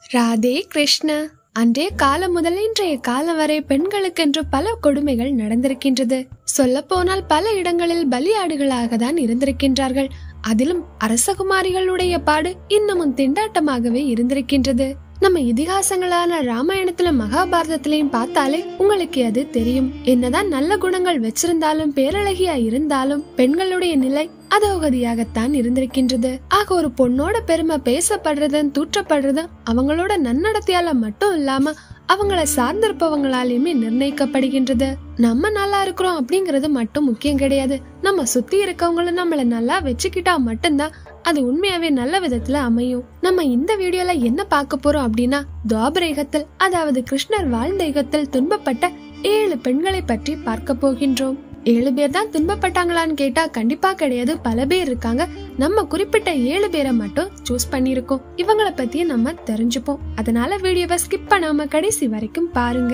ராதே கிருஷ்ண அன்றைய காலம் முதல் இன்றைய காலம் வரை பெண்களுக்கென்று பல கொடுமைகள் நடந்திருக்கின்றது சொல்ல போனால் பல இடங்களில் பலியாடுகளாக தான் இருந்திருக்கின்றார்கள் அதிலும் அரசகுமாரிகளுடைய பாடு இன்னமும் திண்டாட்டமாகவே இருந்திருக்கின்றது நம்ம இதிகாசங்களான ராமாயணத்திலும் மகாபாரதத்திலையும் பார்த்தாலே உங்களுக்கு அது தெரியும் என்னதான் நல்ல குணங்கள் வச்சிருந்தாலும் பேரழகியா இருந்தாலும் பெண்களுடைய நிலை அதோகதியாகத்தான் இருந்திருக்கின்றது ஆக ஒரு பொண்ணோட பெருமை பேசப்படுறதும் தூற்றப்படுறதும் அவங்களோட நன்னடத்தையால மட்டும் இல்லாம அவங்கள சார்ந்திருப்பவங்களாலையுமே நிர்ணயிக்கப்படுகின்றது நம்ம நல்லா இருக்கிறோம் அப்படிங்கறது மட்டும் முக்கியம் கிடையாது நம்ம சுத்தி இருக்கவங்களும் நம்மள நல்லா வச்சுக்கிட்டா மட்டும்தான் அது உண்மையாவே நல்ல விதத்துல அமையும் நம்ம இந்த வீடியோல என்ன பார்க்க போறோம் அப்படின்னா துவாபரேகத்தில் அதாவது கிருஷ்ணர் வாழ்ந்த யுகத்தில் துன்பப்பட்ட ஏழு பெண்களை பற்றி பார்க்க போகின்றோம் ஏழு பேர் தான் துன்பப்பட்டாங்களான்னு கேட்டா கண்டிப்பா கிடையாது பல பேர் இருக்காங்க நம்ம குறிப்பிட்ட ஏழு பேரை மட்டும் சூஸ் பண்ணிருக்கோம் இவங்கள பத்தி நம்ம தெரிஞ்சுப்போம் அதனால வீடியோவை ஸ்கிப் பண்ணாம கடைசி வரைக்கும் பாருங்க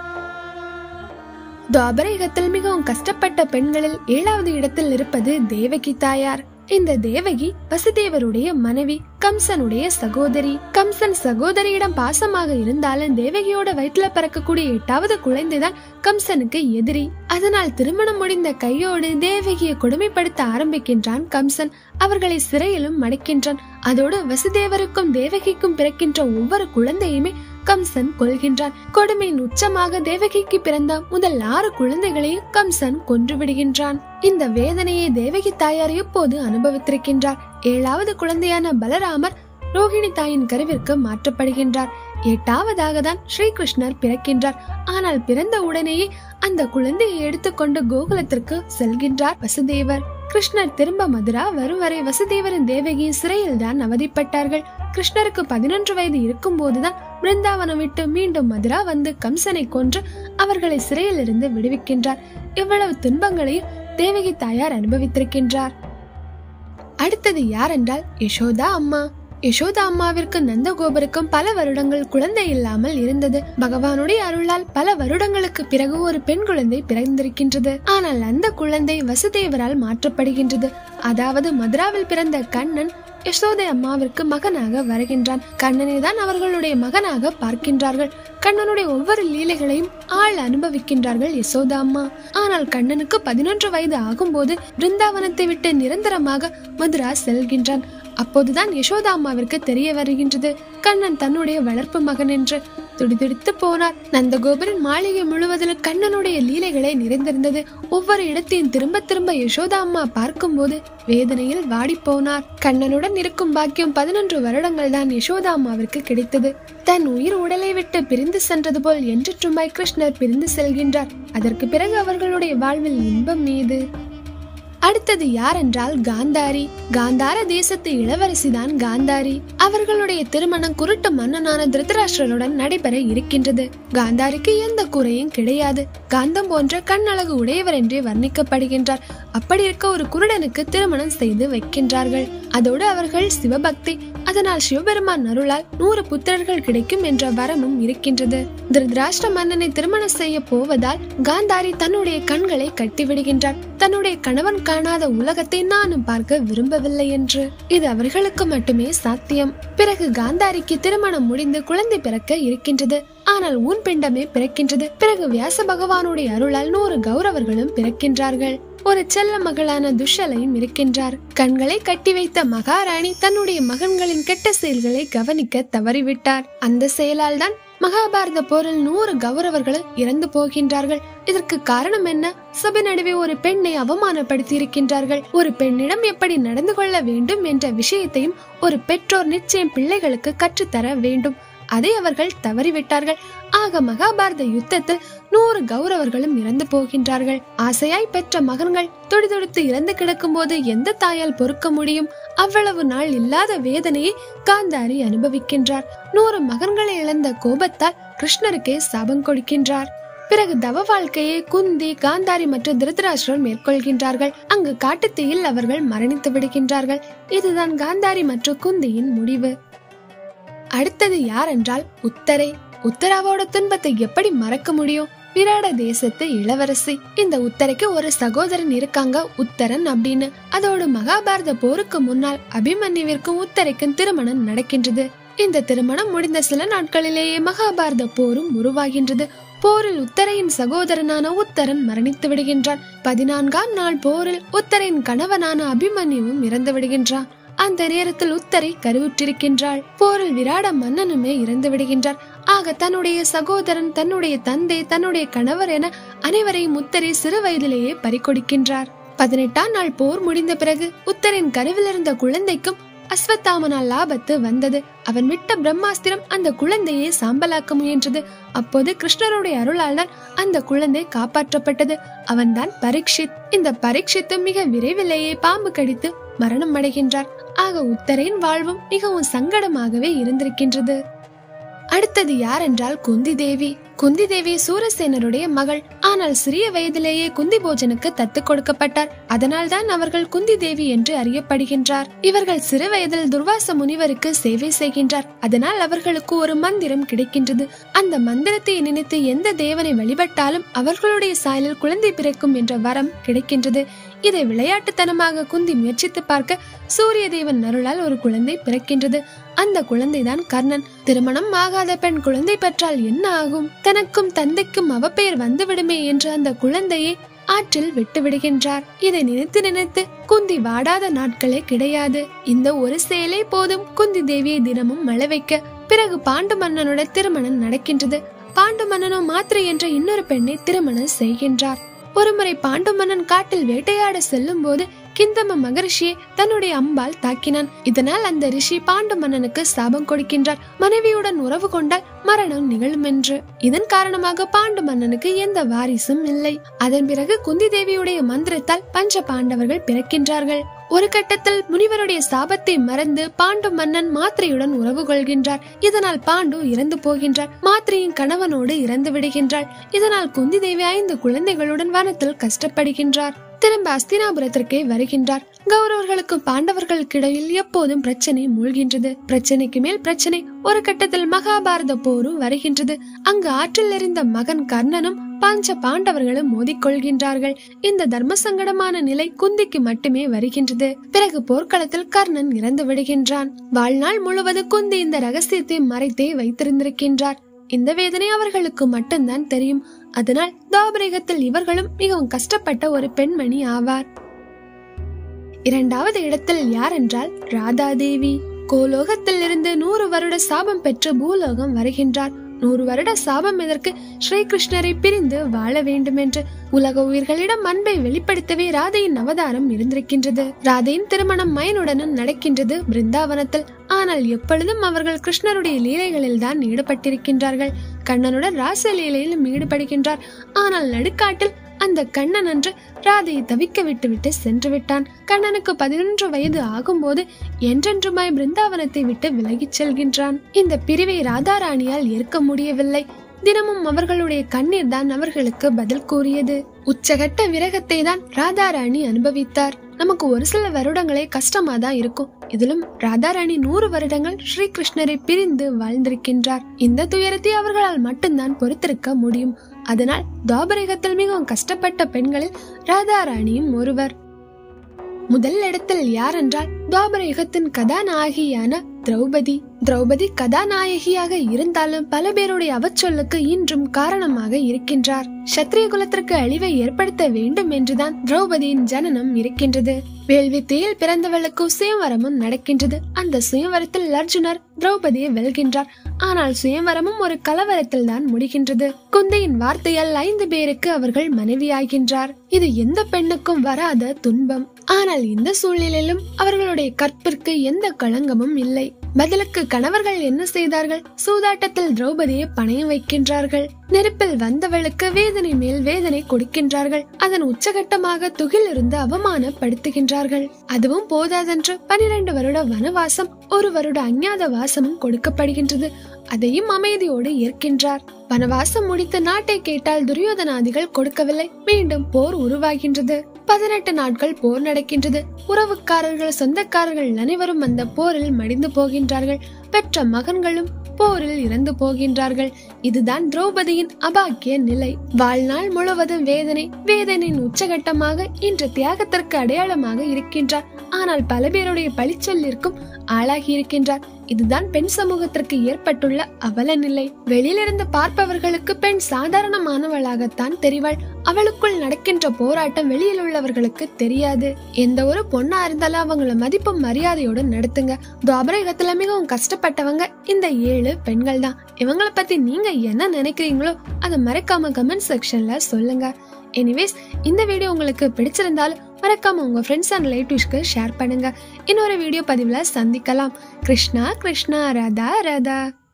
துவாபரயுகத்தில் மிகவும் கஷ்டப்பட்ட பெண்களில் ஏழாவது இடத்தில் இருப்பது தேவகி தாயார் இந்த தேவகி வசுதேவருடைய மனைவி கம்சனுடைய சகோதரி கம்சன் சகோதரியிடம் பாசமாக இருந்தாலும் தேவகியோட வயிற்றுல பிறக்கக்கூடிய எட்டாவது குழந்தைதான் கம்சனுக்கு எதிரி அதனால் திருமணம் முடிந்த கையோடு தேவகியை கொடுமைப்படுத்த ஆரம்பிக்கின்றான் கம்சன் அவர்களை சிறையிலும் மடக்கின்றான் அதோடு வசுதேவருக்கும் தேவகிக்கும் பிறக்கின்ற ஒவ்வொரு குழந்தையுமே கம்சன் கொள்கின்றான் கொடுமையின் உச்சமாக தேவகிக்கு பிறந்த முதல் ஆறு குழந்தைகளையும் கம்சன் கொன்று விடுகின்றான் இந்த வேதனையை தேவகி தாயார் இப்போது அனுபவித்திருக்கின்றார் ஏழாவது குழந்தையான பலராமர் ரோகிணி தாயின் கருவிற்கு மாற்றப்படுகின்றார் எட்டாவதாக தான் ஸ்ரீகிருஷ்ணர் பிறக்கின்றார் ஆனால் பிறந்த உடனேயே அந்த குழந்தையை எடுத்துக்கொண்டு கோகுலத்திற்கு செல்கின்றார் வசுதேவர் கிருஷ்ணர் திரும்ப மதுரா வரும் வரை வசுதேவரின் தேவகி சிறையில் தான் அவதிப்பட்டார்கள் கிருஷ்ணருக்கு பதினொன்று வயது இருக்கும் போதுதான் பிருந்தாவனம் விட்டு மீண்டும் மதுரா வந்து கம்சனை கொன்று அவர்களை சிறையில் இருந்து விடுவிக்கின்றார் இவ்வளவு துன்பங்களையும் தேவகி தாயார் அனுபவித்திருக்கின்றார் அடுத்தது யார் என்றால் யசோதா அம்மா யசோதா அம்மாவிற்கு நந்தகோபருக்கும் பல வருடங்கள் குழந்தை இல்லாமல் இருந்தது பகவானுடைய அருளால் பல வருடங்களுக்கு பிறகு ஒரு பெண் குழந்தை பிறந்திருக்கின்றது ஆனால் அந்த குழந்தை வசுதேவரால் மாற்றப்படுகின்றது அதாவது மதுராவில் பிறந்த கண்ணன் யசோதை அம்மாவிற்கு மகனாக வருகின்றான் கண்ணனை தான் அவர்களுடைய மகனாக பார்க்கின்றார்கள் கண்ணனுடைய ஒவ்வொரு லீலைகளையும் ஆள் அனுபவிக்கின்றார்கள் யசோதா அம்மா ஆனால் கண்ணனுக்கு பதினொன்று வயது ஆகும்போது பிருந்தாவனத்தை விட்டு நிரந்தரமாக மதுரா செல்கின்றான் அப்போதுதான் யசோதா அம்மாவிற்கு தெரிய வருகின்றது கண்ணன் தன்னுடைய வளர்ப்பு மகன் என்று துடிதுடித்து போனார் நந்தகோபுரின் மாளிகை முழுவதிலும் கண்ணனுடைய லீலைகளே நிறைந்திருந்தது ஒவ்வொரு இடத்தையும் திரும்ப திரும்ப யசோதா அம்மா பார்க்கும்போது வேதனையில் வாடி போனார் கண்ணனுடன் இருக்கும் பாக்கியம் பதினொன்று வருடங்கள் தான் யசோதா அம்மாவிற்கு கிடைத்தது தன் உயிர் உடலை விட்டு பிரிந்து சென்றது போல் என்றுமாய் கிருஷ்ணர் பிரிந்து செல்கின்றார் அதற்கு பிறகு அவர்களுடைய வாழ்வில் இன்பம் மீது அடுத்தது யார் என்றால் காந்தாரி காந்தார தேசத்து இளவரசிதான் காந்தாரி அவர்களுடைய திருமணம் குருட்டு மன்னனான திருதராஷ்டிரனுடன் நடைபெற இருக்கின்றது காந்தாரிக்கு எந்த குறையும் கிடையாது காந்தம் போன்ற கண்ணழகு உடையவர் என்றே வர்ணிக்கப்படுகின்றார் அப்படி இருக்க ஒரு குருடனுக்கு திருமணம் செய்து வைக்கின்றார்கள் அதோடு அவர்கள் சிவபக்தி அதனால் சிவபெருமான் அருளால் நூறு புத்திரர்கள் கிடைக்கும் என்ற வரமும் இருக்கின்றது திருதராஷ்டிர மன்னனை திருமணம் செய்ய போவதால் காந்தாரி தன்னுடைய கண்களை கட்டிவிடுகின்றார் தன்னுடைய கணவன் காணாத உலகத்தை நானும் பார்க்க விரும்பவில்லை என்று இது அவர்களுக்கு மட்டுமே சாத்தியம் பிறகு காந்தாரிக்கு திருமணம் முடிந்து குழந்தை பிறக்க இருக்கின்றது ஆனால் ஊன் பிண்டமே பிறக்கின்றது பிறகு வியாச பகவானுடைய அருளால் நூறு கௌரவர்களும் பிறக்கின்றார்கள் ஒரு செல்ல மகளான துஷலையும் இருக்கின்றார் கண்களை கட்டி வைத்த மகாராணி தன்னுடைய மகன்களின் கெட்ட செயல்களை கவனிக்க தவறிவிட்டார் அந்த செயலால் தான் மகாபாரத போரில் நூறு கௌரவர்கள் இறந்து போகின்றார்கள் இதற்கு காரணம் என்ன சபை நடுவே ஒரு பெண்ணை அவமானப்படுத்தி இருக்கின்றார்கள் ஒரு பெண்ணிடம் எப்படி நடந்து கொள்ள வேண்டும் என்ற விஷயத்தையும் ஒரு பெற்றோர் நிச்சயம் பிள்ளைகளுக்கு கற்றுத்தர வேண்டும் அதை அவர்கள் தவறிவிட்டார்கள் ஆக மகாபாரத யுத்தத்தில் நூறு கௌரவர்களும் இறந்து போகின்றார்கள் ஆசையாய் பெற்ற மகன்கள் துடிதுடித்து இறந்து கிடக்கும் போது எந்த தாயால் பொறுக்க முடியும் அவ்வளவு நாள் இல்லாத வேதனையை காந்தாரி அனுபவிக்கின்றார் நூறு மகன்களை இழந்த கோபத்தால் கிருஷ்ணருக்கே சாபம் கொடுக்கின்றார் பிறகு தவ வாழ்க்கையை குந்தி காந்தாரி மற்றும் திருதராஷ்டிரர் மேற்கொள்கின்றார்கள் அங்கு காட்டுத்தீயில் அவர்கள் மரணித்து விடுகின்றார்கள் இதுதான் காந்தாரி மற்றும் குந்தியின் முடிவு அடுத்தது யார் என்றால் உத்தரை உத்தராவோட துன்பத்தை எப்படி மறக்க முடியும் விராட தேசத்து இளவரசி இந்த உத்தரைக்கு ஒரு சகோதரன் இருக்காங்க உத்தரன் அப்படின்னு அதோடு மகாபாரத போருக்கு முன்னால் அபிமன்யுவிற்கும் உத்தரைக்கும் திருமணம் நடக்கின்றது இந்த திருமணம் முடிந்த சில நாட்களிலேயே மகாபாரத போரும் உருவாகின்றது போரில் உத்தரையின் சகோதரனான உத்தரன் மரணித்து விடுகின்றான் பதினான்காம் நாள் போரில் உத்தரையின் கணவனான அபிமன்யுவும் இறந்து விடுகின்றான் அந்த நேரத்தில் உத்தரை கருவுற்றிருக்கின்றாள் போரில் விராட மன்னனுமே இறந்து விடுகின்றார் ஆக தன்னுடைய சகோதரன் தன்னுடைய தந்தை தன்னுடைய கணவர் என அனைவரையும் உத்தரை சிறு வயதிலேயே பறிகொடுக்கின்றார் பதினெட்டாம் நாள் போர் முடிந்த பிறகு உத்தரின் கருவில் இருந்த குழந்தைக்கும் அஸ்வத்தாமனால் லாபத்து வந்தது அவன் விட்ட பிரம்மாஸ்திரம் அந்த குழந்தையை சாம்பலாக்க முயன்றது அப்போது கிருஷ்ணருடைய அருளால் தான் அந்த குழந்தை காப்பாற்றப்பட்டது அவன்தான் பரீட்சித் இந்த பரீட்சித்து மிக விரைவிலேயே பாம்பு கடித்து மரணம் அடைகின்றார் ஆக உத்தரையின் வாழ்வும் மிகவும் சங்கடமாகவே இருந்திருக்கின்றது அடுத்தது யார் என்றால் குந்தி தேவி குந்தி தேவி சூரசேனருடைய மகள் ஆனால் சிறிய வயதிலேயே குந்தி போஜனுக்கு தத்து கொடுக்கப்பட்டார் அதனால்தான் அவர்கள் குந்தி தேவி என்று அறியப்படுகின்றார் இவர்கள் சிறு வயதில் துர்வாச முனிவருக்கு சேவை செய்கின்றார் அதனால் அவர்களுக்கு ஒரு மந்திரம் கிடைக்கின்றது அந்த மந்திரத்தை நினைத்து எந்த தேவனை வழிபட்டாலும் அவர்களுடைய சாயலில் குழந்தை பிறக்கும் என்ற வரம் கிடைக்கின்றது இதை விளையாட்டுத்தனமாக குந்தி முயற்சித்து பார்க்க சூரிய தேவன் அருளால் ஒரு குழந்தை பிறக்கின்றது அந்த குழந்தைதான் கர்ணன் திருமணம் ஆகாத பெண் குழந்தை பெற்றால் என்ன ஆகும் தனக்கும் தந்தைக்கும் அவப்பெயர் வந்துவிடுமே என்று அந்த குழந்தையை ஆற்றில் விட்டு விடுகின்றார் இதை நினைத்து நினைத்து குந்தி வாடாத நாட்களே கிடையாது இந்த ஒரு செயலே போதும் குந்தி தேவியை தினமும் மழை வைக்க பிறகு பாண்டு மன்னனோட திருமணம் நடக்கின்றது பாண்டு மன்னனோ மாத்திரை என்ற இன்னொரு பெண்ணை திருமணம் செய்கின்றார் ஒருமுறை பாண்டு மன்னன் காட்டில் வேட்டையாட செல்லும் போது கிந்தம மகரிஷியை தன்னுடைய அம்பால் தாக்கினான் இதனால் அந்த ரிஷி பாண்டு மன்னனுக்கு சாபம் கொடுக்கின்றார் மனைவியுடன் உறவு கொண்டால் மரணம் நிகழும் என்று இதன் காரணமாக பாண்டு மன்னனுக்கு எந்த வாரிசும் இல்லை அதன் பிறகு குந்தி தேவியுடைய மந்திரத்தால் பஞ்ச பாண்டவர்கள் பிறக்கின்றார்கள் ஒரு கட்டத்தில் முனிவருடைய சாபத்தை மறந்து பாண்டு மன்னன் மாத்திரையுடன் உறவு கொள்கின்றார் இதனால் பாண்டு இறந்து போகின்றார் மாத்திரையின் கணவனோடு இறந்து விடுகின்றாள் இதனால் குந்தி தேவி ஐந்து குழந்தைகளுடன் வனத்தில் கஷ்டப்படுகின்றார் திரும்ப அஸ்தினாபுரத்திற்கே வருகின்றார் கௌரவர்களுக்கும் பாண்டவர்களுக்கு இடையில் எப்போதும் பிரச்சனை மூழ்கின்றது பிரச்சனைக்கு மேல் பிரச்சனை ஒரு கட்டத்தில் மகாபாரத போரும் வருகின்றது அங்கு ஆற்றில் எறிந்த மகன் கர்ணனும் பாஞ்ச பாண்டவர்களும் மோதிக்கொள்கின்றார்கள் இந்த தர்ம சங்கடமான நிலை குந்திக்கு மட்டுமே வருகின்றது பிறகு போர்க்களத்தில் கர்ணன் இறந்து விடுகின்றான் வாழ்நாள் முழுவதும் குந்தி இந்த ரகசியத்தை மறைத்தே வைத்திருந்திருக்கின்றார் இந்த வேதனை அவர்களுக்கு மட்டும்தான் தெரியும் அதனால் தாபரேகத்தில் இவர்களும் மிகவும் கஷ்டப்பட்ட ஒரு பெண்மணி ஆவார் இரண்டாவது இடத்தில் யார் என்றால் ராதாதேவி கோலோகத்தில் இருந்து நூறு வருட சாபம் பெற்று பூலோகம் வருகின்றார் நூறு வருட சாபம் எதற்கு ஸ்ரீகிருஷ்ணரை பிரிந்து வாழ வேண்டும் என்று உலக உயிர்களிடம் அன்பை வெளிப்படுத்தவே ராதையின் அவதாரம் இருந்திருக்கின்றது ராதையின் திருமணம் மயனுடனும் நடக்கின்றது பிருந்தாவனத்தில் ஆனால் எப்பொழுதும் அவர்கள் கிருஷ்ணருடைய லீலைகளில் தான் ஈடுபட்டிருக்கின்றார்கள் கண்ணனுடன் ராச லீலையிலும் ஈடுபடுகின்றார் ஆனால் நடுக்காட்டில் அந்த கண்ணன் அன்று ராதையை தவிக்க விட்டுவிட்டு சென்று விட்டான் கண்ணனுக்கு பதினொன்று வயது ஆகும்போது என்றென்றுமாய் பிருந்தாவனத்தை விட்டு விலகிச் செல்கின்றான் இந்த பிரிவை ராதாராணியால் ஏற்க முடியவில்லை தினமும் அவர்களுடைய கண்ணீர் தான் அவர்களுக்கு பதில் கூறியது உச்சகட்ட விரகத்தை தான் ராதாராணி அனுபவித்தார் நமக்கு ஒரு சில வருடங்களே கஷ்டமா தான் இருக்கும் இதிலும் ராதாராணி நூறு வருடங்கள் ஸ்ரீகிருஷ்ணரை பிரிந்து வாழ்ந்திருக்கின்றார் இந்த துயரத்தை அவர்களால் மட்டும்தான் பொறுத்திருக்க முடியும் அதனால் துவாபரகத்தில் மிகவும் கஷ்டப்பட்ட பெண்களில் ராதாராணியும் ஒருவர் முதல் இடத்தில் யார் என்றால் துவாபர யுகத்தின் கதாநாயகியான திரௌபதி திரௌபதி கதாநாயகியாக இருந்தாலும் பல பேருடைய அவச்சொல்லுக்கு இன்றும் காரணமாக இருக்கின்றார் சத்திரிய குலத்திற்கு அழிவை ஏற்படுத்த வேண்டும் என்றுதான் திரௌபதியின் ஜனனம் இருக்கின்றது வேள்வித்தையில் பிறந்தவளுக்கு சுயவரமும் நடக்கின்றது அந்த சுயவரத்தில் அர்ஜுனர் திரௌபதியை வெல்கின்றார் ஆனால் சுயவரமும் ஒரு கலவரத்தில் தான் முடிகின்றது குந்தையின் வார்த்தையால் ஐந்து பேருக்கு அவர்கள் மனைவியாகின்றார் இது எந்த பெண்ணுக்கும் வராத துன்பம் ஆனால் இந்த சூழ்நிலையிலும் அவர்களுடைய கற்பிற்கு எந்த களங்கமும் இல்லை பதிலுக்கு கணவர்கள் என்ன செய்தார்கள் சூதாட்டத்தில் திரௌபதியை பணையம் வைக்கின்றார்கள் நெருப்பில் வந்தவளுக்கு வேதனை மேல் வேதனை கொடுக்கின்றார்கள் அதன் உச்சகட்டமாக துகிலிருந்து அவமானப்படுத்துகின்றார்கள் அதுவும் போதாதென்று பனிரெண்டு வருட வனவாசம் ஒரு வருட அஞ்ஞாத வாசமும் கொடுக்கப்படுகின்றது அதையும் அமைதியோடு ஏற்கின்றார் வனவாசம் முடித்து நாட்டை கேட்டால் துரியோதனாதிகள் கொடுக்கவில்லை மீண்டும் போர் உருவாகின்றது பதினெட்டு நாட்கள் போர் நடக்கின்றது உறவுக்காரர்கள் சொந்தக்காரர்கள் அனைவரும் அந்த போரில் மடிந்து போகின்றார்கள் பெற்ற மகன்களும் போரில் இறந்து போகின்றார்கள் இதுதான் திரௌபதியின் அபாக்கிய நிலை வாழ்நாள் முழுவதும் வேதனை வேதனையின் உச்சகட்டமாக இன்று தியாகத்திற்கு அடையாளமாக இருக்கின்றார் ஆனால் பல பேருடைய பழிச்சொல்லிற்கும் ஆளாகி இருக்கின்றார் இதுதான் பெண் சமூகத்திற்கு ஏற்பட்டுள்ள அவல நிலை வெளியிலிருந்து பார்ப்பவர்களுக்கு பெண் சாதாரணமானவளாகத்தான் தெரிவாள் அவளுக்குள் நடக்கின்ற போராட்டம் வெளியில் உள்ளவர்களுக்கு தெரியாது எந்த ஒரு பொண்ணா இருந்தாலும் அவங்கள மதிப்பும் மரியாதையோடு நடத்துங்க துவாபரகத்துல மிகவும் கஷ்டப்பட்டவங்க இந்த ஏழு பெண்கள் தான் இவங்கள பத்தி நீங்க என்ன நினைக்கிறீங்களோ அதை மறக்காம கமெண்ட் செக்ஷன்ல சொல்லுங்க எனிவேஸ் இந்த வீடியோ உங்களுக்கு பிடிச்சிருந்தாலும் மறக்காம உங்க ஃப்ரெண்ட்ஸ் அண்ட் ரிலேட்டிவ்ஸ்க்கு ஷேர் பண்ணுங்க இன்னொரு வீடியோ பதிவுல சந்திக்கலாம் கிருஷ்ணா கிருஷ்ணா ராதா ராதா